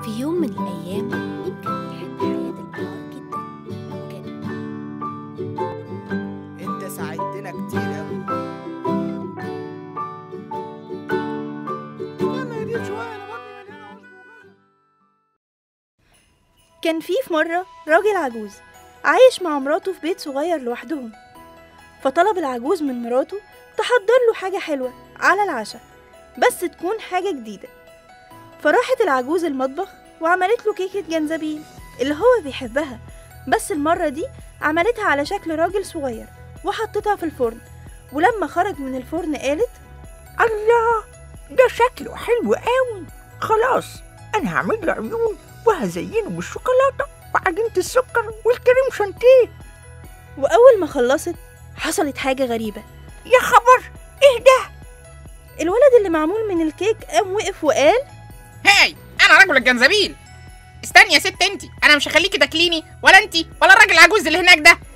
في يوم من الأيام مين كان بيحب حياة البقر جدا وكان انت ساعدتنا كتير قوي كان في في مرة راجل عجوز عايش مع مراته في بيت صغير لوحدهم فطلب العجوز من مراته تحضر له حاجة حلوة على العشاء بس تكون حاجة جديدة فراحت العجوز المطبخ وعملت له كيكة جنزبيل اللي هو بيحبها بس المرة دي عملتها على شكل راجل صغير وحطتها في الفرن ولما خرج من الفرن قالت الله ده شكله حلو قوي خلاص انا هعمل له عيون وهزينه بالشوكولاته وعجينه السكر والكريم شانتيه وأول ما خلصت حصلت حاجة غريبة يا خبر ايه ده الولد اللي معمول من الكيك قام وقف وقال هاي انا رجل الجنزبيل استني يا ست انتي انا مش هخليكي تاكليني ولا انتي ولا الراجل العجوز اللي هناك ده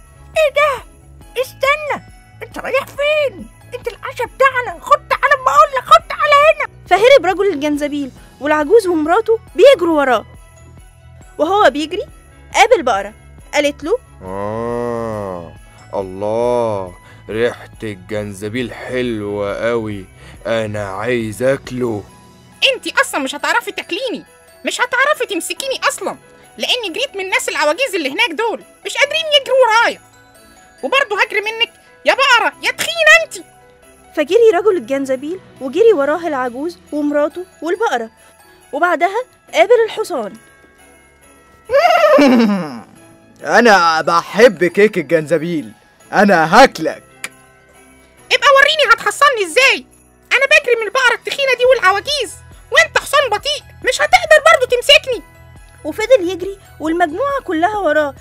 استنى انت رايح فين انت العشاء بتاعنا خد تعالى ما اقول لك خد تعالى هنا فهرب رجل الجنزبيل والعجوز ومراته بيجروا وراه وهو بيجري قابل بقرة قالت له آه الله ريحة الجنزبيل حلوة قوي أنا عايز أكله انتي اصلا مش هتعرفي تاكليني مش هتعرفي تمسكيني اصلا لاني جريت من الناس العواجيز اللي هناك دول مش قادرين يجروا ورايا وبرضه هجري منك يا بقرة يا تخينة انتي فجري رجل الجنزبيل وجري وراه العجوز ومراته والبقرة وبعدها قابل الحصان انا بحب كيك الجنزبيل انا هاكلك ابقى وريني هتحصلني ازاي انا بجري من البقرة التخينة دي والعواجيز وانت حصان بطيء مش هتقدر برضه تمسكني وفضل يجري والمجموعة كلها وراه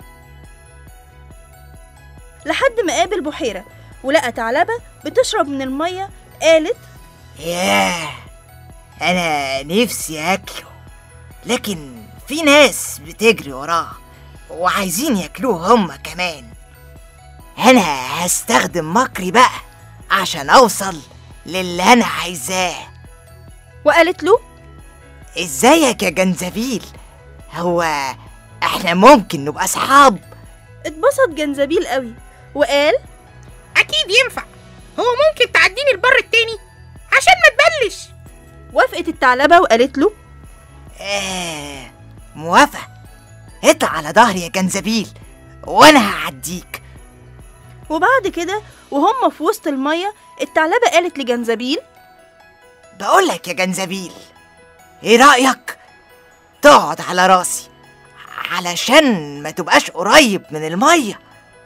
لحد ما قابل بحيرة ولقى ثعلبة بتشرب من المية قالت ياه انا نفسي اكله لكن في ناس بتجري وراه وعايزين ياكلوه هما كمان انا هستخدم مكري بقى عشان اوصل للي انا عايزاه وقالت له ازيك يا جنزبيل هو احنا ممكن نبقى اصحاب اتبسط جنزبيل قوي وقال اكيد ينفع هو ممكن تعديني البر التاني عشان ما تبلش وافقت الثعلبة وقالت له آه موافق اطلع على ظهري يا جنزبيل وانا هعديك وبعد كده وهم في وسط المية الثعلبة قالت لجنزبيل بقولك يا جنزبيل ايه رأيك تقعد على راسي علشان ما تبقاش قريب من المية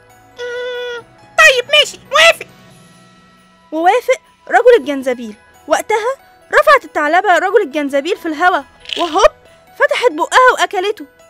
طيب ماشي موافق ووافق رجل الجنزبيل وقتها رفعت الثعلبة رجل الجنزبيل في الهوا وهوب فتحت بقها وأكلته